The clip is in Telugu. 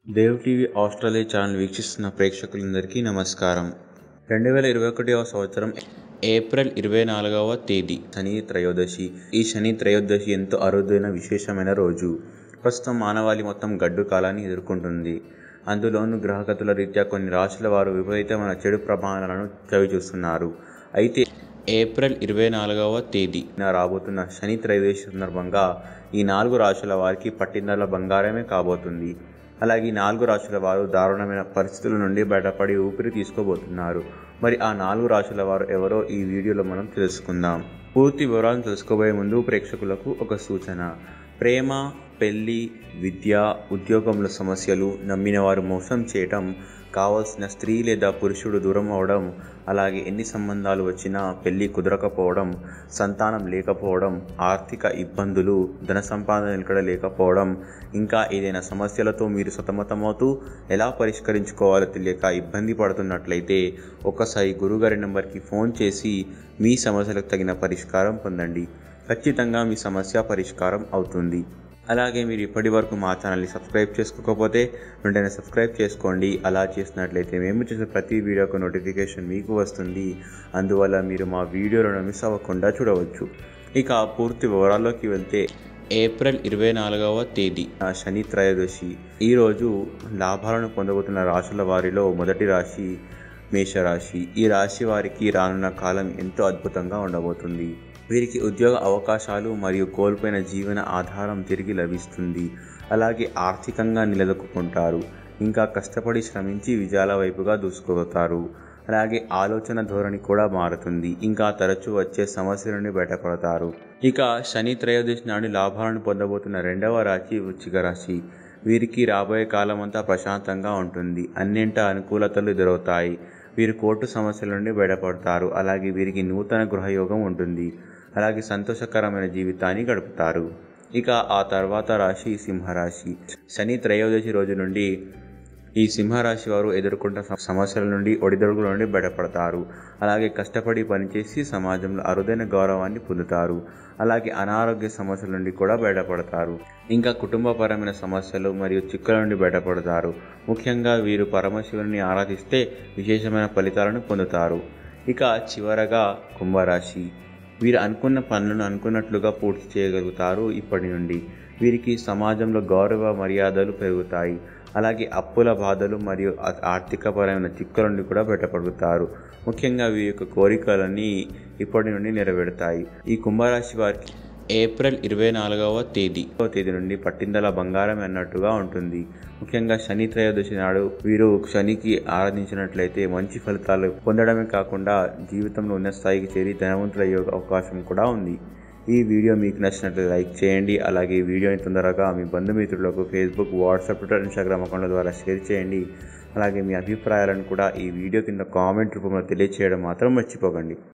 దేవ్ టీవీ ఆస్ట్రేలియా ఛానల్ వీక్షిస్తున్న ప్రేక్షకులందరికీ నమస్కారం రెండు వేల ఇరవై ఒకటవ సంవత్సరం ఏప్రిల్ ఇరవై నాలుగవ తేదీ శని త్రయోదశి ఈ శని త్రయోదశి ఎంతో అరుదైన విశేషమైన రోజు ప్రస్తుతం మానవాళి మొత్తం గడ్డు కాలాన్ని ఎదుర్కొంటుంది అందులోనూ గ్రహగతుల రీత్యా కొన్ని రాశుల వారు విపరీతమైన చెడు ప్రభావాలను చవిచూస్తున్నారు అయితే ఏప్రిల్ ఇరవై నాలుగవ తేదీ రాబోతున్న శని త్రయోదశి సందర్భంగా ఈ నాలుగు రాశుల వారికి పట్టిందల బంగారమే కాబోతుంది అలాగే ఈ నాలుగు రాశుల వారు దారుణమైన పరిస్థితుల నుండి బయటపడి ఊపిరి తీసుకోబోతున్నారు మరి ఆ నాలుగు రాశుల వారు ఎవరో ఈ వీడియోలో మనం తెలుసుకుందాం పూర్తి వివరాలను తెలుసుకోబోయే ముందు ప్రేక్షకులకు ఒక సూచన ప్రేమ పెళ్లి విద్య ఉద్యోగంలో సమస్యలు నమ్మిన వారు మోసం చేయటం కావాల్సిన స్త్రీ లేదా పురుషుడు దూరం అవడం అలాగే ఎన్ని సంబంధాలు వచ్చినా పెళ్లి కుదరకపోవడం సంతానం లేకపోవడం ఆర్థిక ఇబ్బందులు ధన సంపాదన నిలకడ లేకపోవడం ఇంకా ఏదైనా సమస్యలతో మీరు సతమతమవుతూ ఎలా పరిష్కరించుకోవాలో తెలియక ఇబ్బంది పడుతున్నట్లయితే ఒక్కసారి గురుగారి నెంబర్కి ఫోన్ చేసి మీ సమస్యలకు తగిన పరిష్కారం పొందండి ఖచ్చితంగా మీ సమస్య పరిష్కారం అవుతుంది అలాగే మీరు ఇప్పటి వరకు మా ఛానల్ని సబ్స్క్రైబ్ చేసుకోకపోతే వెంటనే సబ్స్క్రైబ్ చేసుకోండి అలా చేసినట్లయితే మేము చేసే ప్రతి వీడియోకు నోటిఫికేషన్ మీకు వస్తుంది అందువల్ల మీరు మా వీడియోలను మిస్ అవ్వకుండా చూడవచ్చు ఇక పూర్తి వివరాల్లోకి వెళ్తే ఏప్రిల్ ఇరవై నాలుగవ తేదీ శని త్రయోదశి ఈరోజు లాభాలను పొందబోతున్న రాశుల వారిలో మొదటి రాశి మేషరాశి ఈ రాశి వారికి రానున్న కాలం ఎంతో అద్భుతంగా ఉండబోతుంది వీరికి ఉద్యోగ అవకాశాలు మరియు కోల్పోయిన జీవన ఆధారం తిరిగి లభిస్తుంది అలాగే ఆర్థికంగా నిలదొక్కుంటారు ఇంకా కష్టపడి శ్రమించి విజయాల వైపుగా దూసుకుపోతారు అలాగే ఆలోచన ధోరణి కూడా మారుతుంది ఇంకా తరచూ వచ్చే సమస్యల నుండి బయటపడతారు ఇక శని త్రయోదశి నాడు లాభాలను పొందబోతున్న రెండవ రాశి వృచ్చిక రాశి వీరికి రాబోయే కాలం అంతా ప్రశాంతంగా ఉంటుంది అన్నింట అనుకూలతలు ఎదురవుతాయి వీరు కోర్టు సమస్యల నుండి బయటపడతారు అలాగే వీరికి నూతన గృహయోగం ఉంటుంది అలాగే సంతోషకరమైన జీవితాన్ని గడుపుతారు ఇక ఆ తర్వాత రాశి సింహరాశి శని త్రయోదశి రోజు నుండి ఈ సింహరాశి వారు ఎదుర్కొంటున్న సమస్యల నుండి ఒడిదొడుగుల నుండి బయటపడతారు అలాగే కష్టపడి పనిచేసి సమాజంలో అరుదైన గౌరవాన్ని పొందుతారు అలాగే అనారోగ్య సమస్యల నుండి కూడా బయటపడతారు ఇంకా కుటుంబపరమైన సమస్యలు మరియు చిక్కుల నుండి బయటపడతారు ముఖ్యంగా వీరు పరమశివుని ఆరాధిస్తే విశేషమైన ఫలితాలను పొందుతారు ఇక చివరగా కుంభరాశి వీరు అనుకున్న పనులను అనుకున్నట్లుగా పూర్తి చేయగలుగుతారు ఇప్పటి నుండి వీరికి సమాజంలో గౌరవ మర్యాదలు పెరుగుతాయి అలాగే అప్పుల బాధలు మరియు ఆర్థికపరమైన చిక్కుల నుండి కూడా బయటపడుతారు ముఖ్యంగా వీరి యొక్క కోరికలన్నీ ఇప్పటి నుండి నెరవేరుతాయి ఈ కుంభరాశి వారికి ఏప్రిల్ ఇరవై నాలుగవ తేదీ తేదీ నుండి పట్టిందల బంగారం అన్నట్టుగా ఉంటుంది ముఖ్యంగా శని త్రయోదశి నాడు వీరు శనికి ఆరాధించినట్లయితే మంచి ఫలితాలు పొందడమే కాకుండా జీవితంలో ఉన్న స్థాయికి చేరి ధనవంతులయ్యే అవకాశం కూడా ఉంది ఈ వీడియో మీకు నచ్చినట్లయితే లైక్ చేయండి అలాగే ఈ వీడియోని తొందరగా మీ బంధుమిత్రులకు ఫేస్బుక్ వాట్సాప్ ట్విట్టర్ ఇన్స్టాగ్రామ్ అకౌంట్ల ద్వారా షేర్ చేయండి అలాగే మీ అభిప్రాయాలను కూడా ఈ వీడియో కింద కామెంట్ రూపంలో తెలియచేయడం మాత్రం మర్చిపోకండి